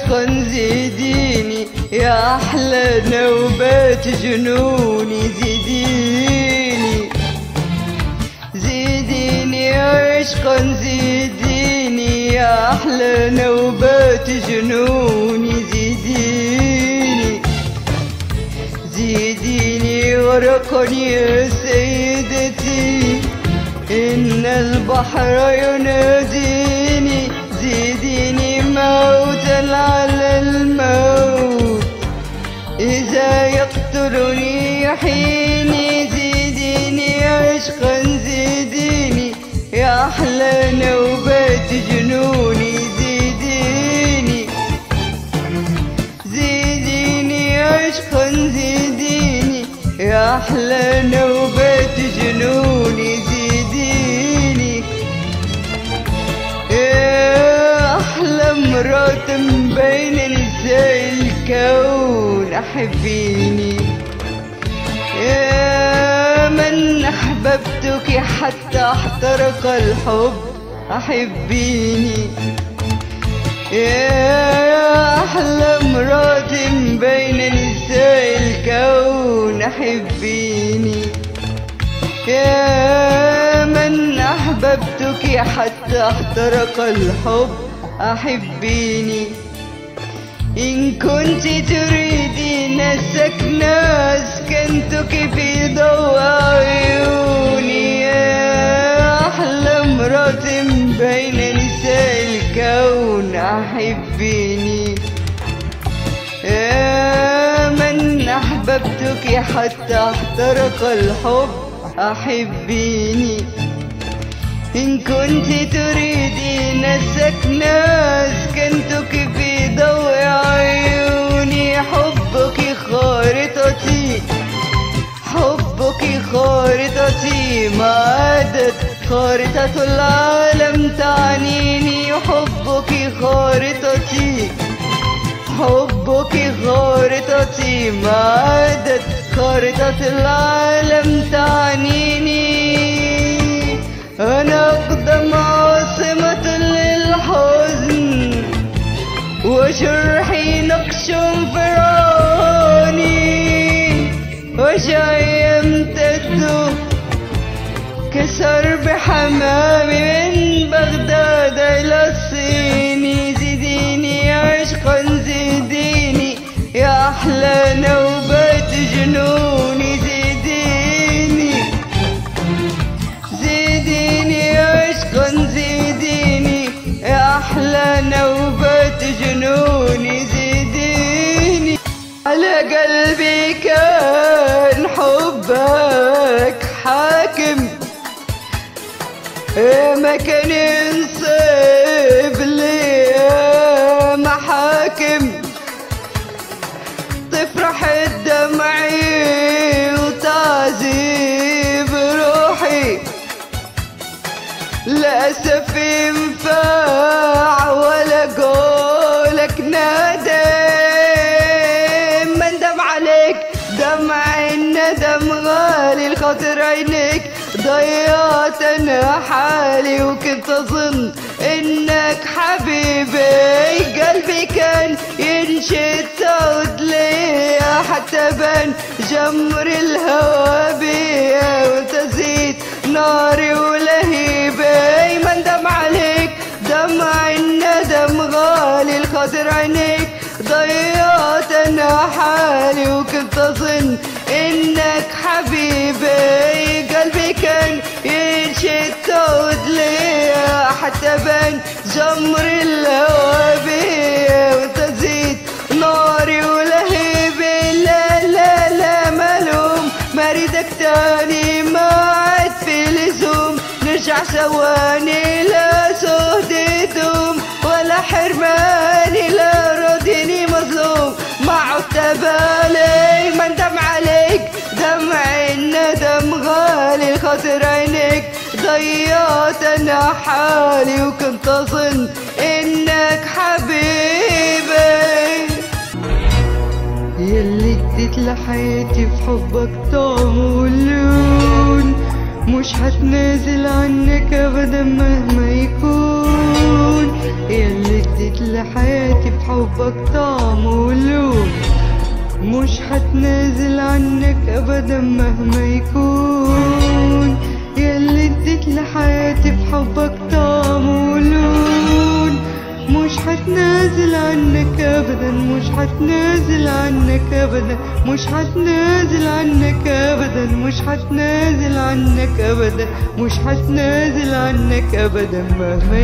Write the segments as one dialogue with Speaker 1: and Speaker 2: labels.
Speaker 1: عشقا زيديني يا أحلى نوبات جنوني زيديني زيديني عشقا زيديني يا أحلى نوبات جنوني زيديني زيديني غرقا يا سيدتي إن البحر يناديني زيديني موتا على الموت إذا يقتلني يحيني زيديني عشقا زيديني يا أحلى نوبات جنوني زيديني زيديني عشقا زيديني يا أحلى نوبات جنوني زيديني يا أحلى امرأة بين نساء الكون أحبيني يا من أحببتك حتى احترق الحب أحبيني يا أحلى امرأة بين نساء الكون أحبيني يا من أحببتك حتى احترق الحب أحبيني إن كنت تريدين السكن أسكنتك في ضوء عيوني يا أحلى امرأة بين نساء الكون أحبيني يا من أحببتك حتى احترق الحب أحبيني إن كنت تريدين السكن أسكنتك في ضوء عيوني حبك خارطتي حبك خارطتي ما عادت خارطة العالم تعنيني حبك خارطتي حبك خارطتي ما عادت خارطة العالم تعنيني أنا أقدم عاصمة للحزن وجرحي نقش فرعوني وشعي يمتد كسرب حمام من بغداد إلى الصين زيديني عشقا زيديني يا أحلى نوبة جنوني زيديني زيديني عشقا زيديني يا أحلى نوبة جنوني زيديني على قلبي كان حبك حاكم ما كان ينصب لي محاكم تفرح الدمعي وتعذيب روحي للأسف ينفع ولا قولك نادم من دم عليك دمع الندم غالي الخاطر عينيك ضيعت انا حالي وكنت اظن انك حبيبي قلبي كان ينشد تعود ليا حتى بان جمر الهوى بيا وتزيد ناري ولهيبي من دم عليك دمع الندم غالي الخاطر عينيك ضيعت انا حالي وكنت اظن انك حبيبي قلبي كان ينشد تعود ليا حتى بان جمر الهوى بيا وتزيد ناري ولهيبي لا لا لا ملوم مريدك تاني ما عاد في لزوم نرجع ثواني لا سهد دوم ولا حرماني لا راضيني مظلوم ما عدت بالي من دم عليك دمع الندم غالي الخاطر عينيك ضيعت انا حالي وكنت اظن انك حبيبي يلي اديت لحياتي في حبك طعم ولون مش هتنازل عنك ابدا مهما يكون يلي اديت لحياتي في حبك حبك طعم ولون مش هتنازل عنك ابدا مهما يكون ياللي اديت لحياتي في حبك طعم ولون مش هتنازل عنك ابدا مش هتنازل عنك ابدا مش هتنازل عنك ابدا مش هتنازل عنك ابدا مش هتنازل عنك ابدا مهما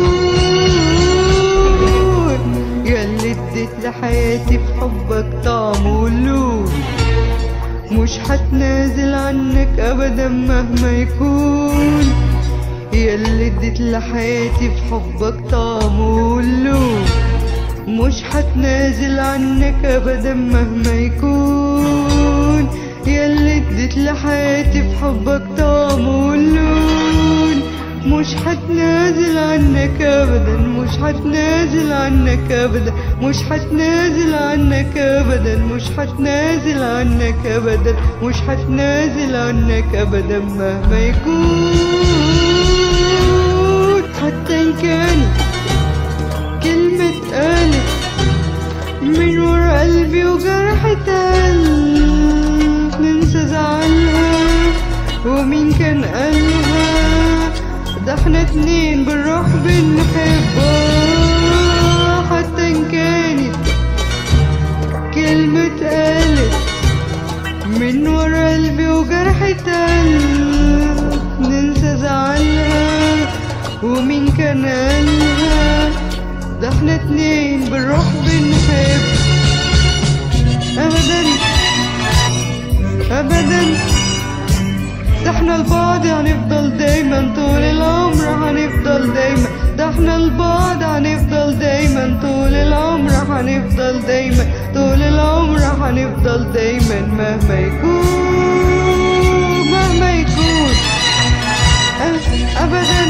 Speaker 1: يكون ياللي اديت لحياتي في حبك طعم ولون مش هتنازل عنك ابدا مهما يكون ياللي اديت لحياتي في حبك طعم ولون مش هتنازل عنك ابدا مهما يكون ياللي اديت لحياتي في حبك طعم ولون مش هتنازل عنك ابدا مش هتنازل عنك ابدا مش هتنازل عنك ابدا مش هتنازل عنك ابدا مش هتنازل عنك ابدا مهما يكون حتى ان كانت كلمة قالت من ورا قلبي وجرح قلب ننسى زعلها ومين كان قالها ده احنا اتنين بنروح بنحب حتى ان كانت كلمة قالت من ورا قلبي وجرح قلب ننسى زعلها ومين كان قالها ده احنا اتنين بنروح بنحب ابدا ابدا ده احنا لبعض هنفضل دايما طول العمر هنفضل دايما ده احنا لبعض هنفضل دايما طول العمر هنفضل دايما طول العمر هنفضل دايما مهما يكون مهما يكون أ- ابدا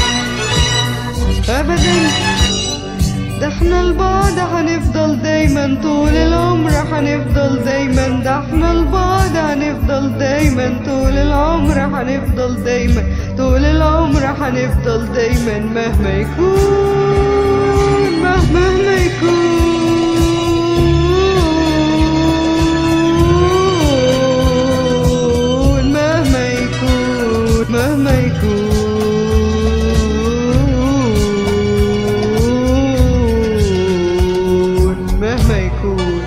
Speaker 1: ابدا ده احنا لبعض هنفضل دايما طول العمر هنفضل دايما ده احنا لبعض هنفضل دايما طول العمر هنفضل دايما طول العمر هنفضل دايما مهما يكون مهما يكون مهما يكون مهما يكون مهما يكون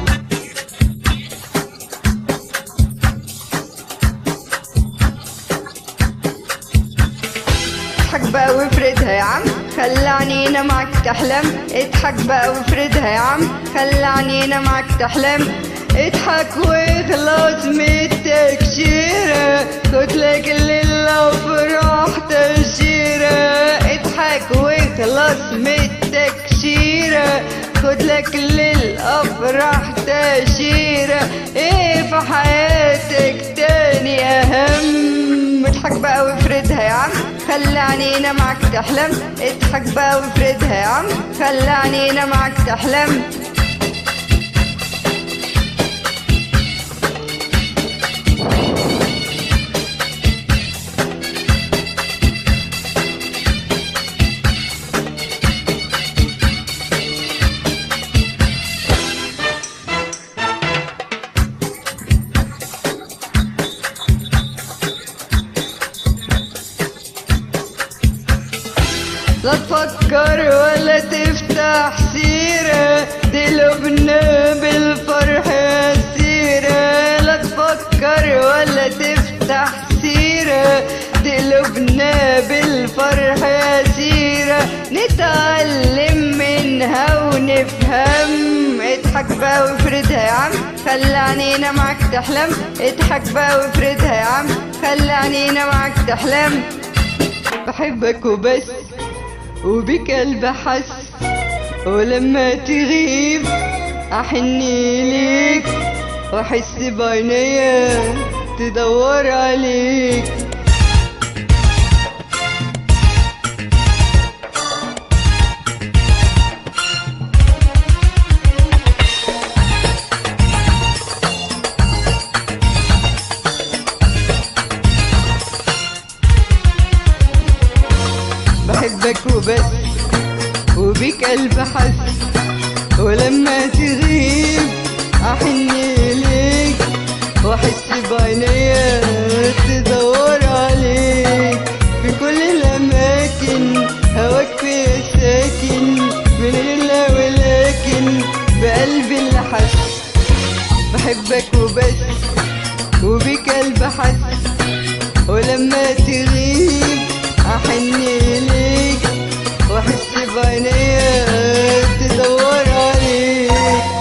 Speaker 1: اضحك بقى وافردها يا عم خلي عينينا معاك تحلم اضحك بقى وافردها يا عم خلي عينينا معاك تحلم اضحك واخلص من التكشيرة خد لك الليلة وفرح تشيرة اضحك واخلص من التكشيرة خد لك للأفراح تشيرة ايه في حياتك تاني أهم اضحك بقى وافردها يا عم خلي عينينا معاك تحلم اضحك بقى وافردها يا عم خلي عينينا معاك تحلم لا تفكر ولا تفتح سيرة دي لبنى بالفرح سيرة لا تفكر ولا تفتح سيرة دي لبنى بالفرح سيرة نتعلم منها ونفهم اضحك بقى وافردها يا عم خلي عينينا معاك تحلم اضحك بقى وافردها يا عم خلي عينينا معاك تحلم بحبك وبس وبك قلب حس ولما تغيب احني ليك واحس بعينيا تدور عليك بحبك وبس وبك قلب حس ولما تغيب احن اليك واحس بعينيا تدور عليك في كل الاماكن هواك فيا ساكن من غير لا ولكن بقلبي اللي حس بحبك وبس وبك قلب حس ولما تغيب احن اليك واحس بعينيا تدور عليك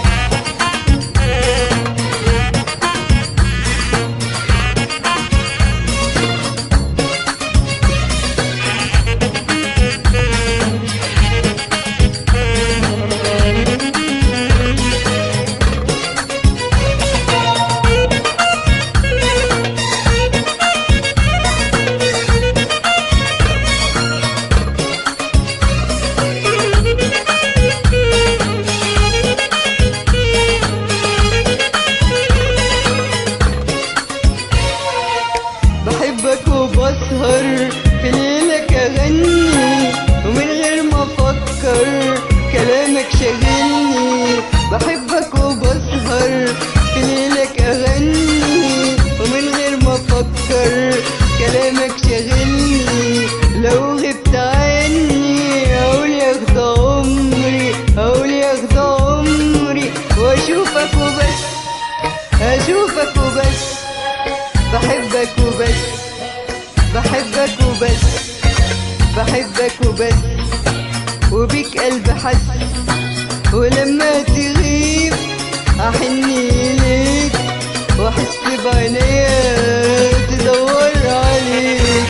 Speaker 1: بحبك وبسهر في ليلك اغني ومن غير ما افكر كلامك شاغلني بحبك وبسهر في ليلك اغني ومن غير ما افكر كلامك شاغلني لو غبت عني اقول ياخد عمري اقول ياخد عمري واشوفك وبس اشوفك وبس بحبك وبس بحبك وبس بحبك وبس وبيك قلب حس ولما تغيب احن اليك واحس بعينيا تدور عليك